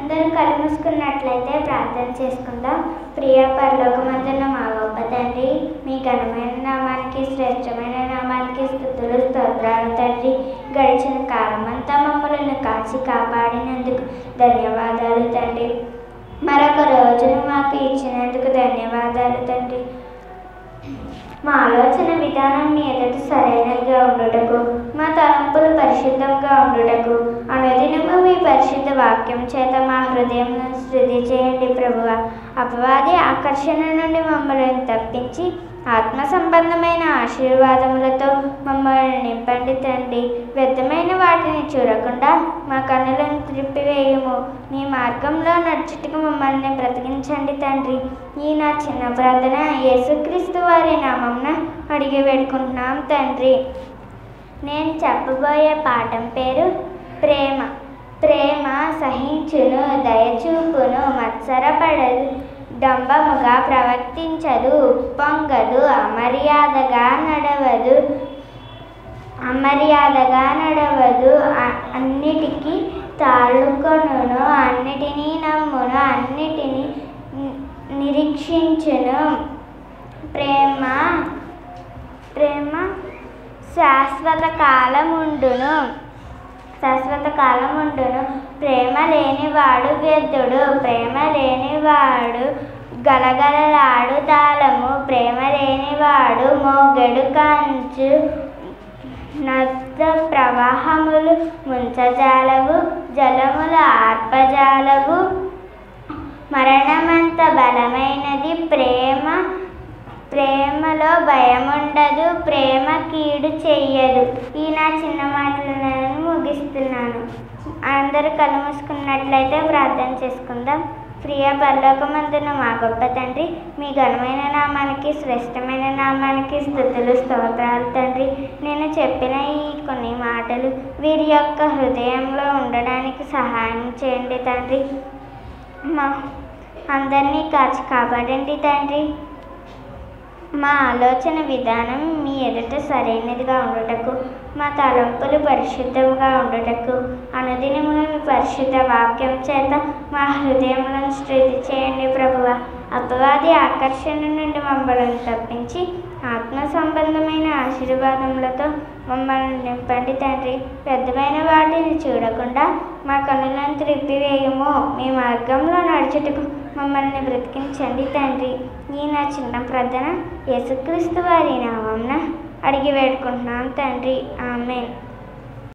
అందరూ కళ్ళు మూసుకున్నట్లయితే ప్రార్థన చేసుకుందాం ప్రియ పరలోకమందున్న మా గొప్ప తండ్రి మీ ఘనమైన నామానికి శ్రేష్టమైన నామానికి స్థుతులు స్తోత్రాలు తండ్రి గడిచిన కాలం అంతా మమ్మల్ని కాచి కాపాడినందుకు ధన్యవాదాలు తండ్రి మరొక రోజును మాకు ఇచ్చినందుకు ధన్యవాదాలు తండ్రి మా ఆలోచన విధానం మీ ఎదుటి సరైనదిగా ఉండుటకు మా తలంపులు పరిశుద్ధంగా ఉండుటకు అనుదినము మీ పరిశుద్ధ వాక్యం చేత మా హృదయం శృతి చేయండి ప్రభువ అపవాది ఆకర్షణ నుండి మమ్మల్ని తప్పించి ఆత్మ సంబంధమైన ఆశీర్వాదములతో మమ్మల్ని నింపండి తండ్రి వ్యర్థమైన వాటిని చూడకుండా మా కన్నులను త్రిప్పివేయము నీ మార్గంలో నడుచుటకు మమ్మల్ని బ్రతికించండి తండ్రి ఈ నా చిన్న ప్రార్థన యేసుక్రీస్తు వారి నామంన అడిగి పెట్టుకుంటున్నాం తండ్రి నేను చెప్పబోయే పాఠం పేరు ప్రేమ ప్రేమ సహించును దయచూపును మత్సరపడదు డంబముగా ప్రవర్తించదు ఉప్పొంగదు అమర్యాదగా నడవదు అమర్యాదగా నడవదు అ- అన్నిటికీ తాళుకొనును అన్నిటినీ నమ్మును అన్నిటినీ ని- నిరీక్షించును ప్రేమ ప్రేమ శాశ్వత కాలం ఉండును శాశ్వత కాలం ఉండును ప్రేమ లేనివాడు వ్యర్థుడు ప్రేమ లేనివాడు గలగలలాడు తాళము ప్రేమ లేనివాడు మోగెడు కంచు నద్ద ప్రవాహములు ముంచజాలవు జలముల ఆర్పజాలవు మరణమంత బలమైనది ప్రేమ ప్రేమలో భయం ఉండదు ప్రేమ కీడు చెయ్యదు ఈ నా చిన్న మాటలు నేను ముగిస్తున్నాను అందరూ కళ్ళు మూసుకున్నట్లయితే ప్రార్థన చేసుకుందాం ప్రియ పరలోకమందున మా గొప్ప తండ్రి మీ ఘనమైన నామానికి శ్రేష్టమైన నామానికి స్థుతులు స్తోత్రాలు తండ్రి నేను చెప్పిన ఈ కొన్ని మాటలు వీరి యొక్క హృదయంలో ఉండడానికి సహాయం చేయండి తండ్రి మా అందరినీ కాచి కాపాడండి తండ్రి మా ఆలోచన విధానం మీ ఎదుట సరైనదిగా ఉండుటకు మా తలంపులు పరిశుద్ధంగా ఉండుటకు అనుదినము మీ పరిశుద్ధ వాక్యం చేత మా హృదయములను శృతి చేయండి ప్రభువ అపవాది ఆకర్షణ నుండి మమ్మల్ని తప్పించి ఆత్మ సంబంధమైన ఆశీర్వాదములతో మమ్మల్ని నింపండి తండ్రి పెద్దమైన వాటిని చూడకుండా మా కన్నులను త్రిప్పివేయము మీ మార్గంలో నడుచుటకు మమ్మల్ని బ్రతికించండి తండ్రి ఈ నా చిన్న ప్రార్థన యేసుక్రీస్తు వారి నామంన అడిగి వేడుకుంటున్నాం తండ్రి ఆమెన్